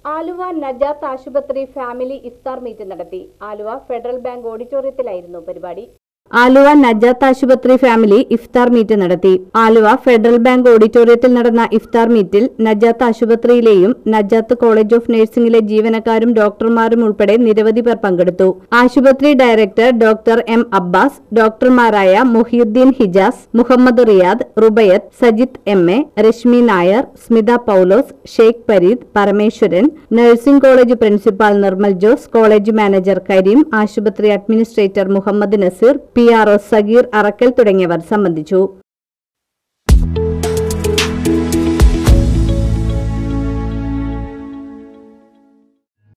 ആലുവ നജാത്ത് ആശുപത്രി ഫാമിലി ഇഫ്താർ മീറ്റ് നടത്തി Aluva federal bank ഓഡിറ്റോറിയത്തിലായിരുന്നു പരിപാടി ആലുവ നജാത്ത് ആശുപത്രി ഫാമിലി ഇഫ്താർ മീറ്റ് നടത്തി ആലുവ ഫെഡറൽ ബാങ്ക് ഓഡിറ്റോറിയത്തിൽ നടന്ന ഇഫ്താർ മീറ്റിൽ നജാത്ത് ആശുപത്രിയിലെയും നജാത്ത് കോളേജ് ഓഫ് നഴ്സിംഗിലെ ജീവനക്കാരും ഡോക്ടർമാരും ഉൾപ്പെടെ നിരവധി പേർ പങ്കെടുത്തു ആശുപത്രി ഡയറക്ടർ ഡോക്ടർ എം അബ്ബാസ് ഡോക്ടർമാരായ Muhiyuddin Hijas Muhammad Riyad Rubayath Sajith M A Reshmi Nair Smitha Paulose Sheikh Pareed Parameswaran nursing college principal Nirmal Jose college manager Kareem ആശുപത്രി administrator Muhammad Naseer P R O Sageer Arakkal തുടങ്ങിയവർ സംബന്ധിച്ചു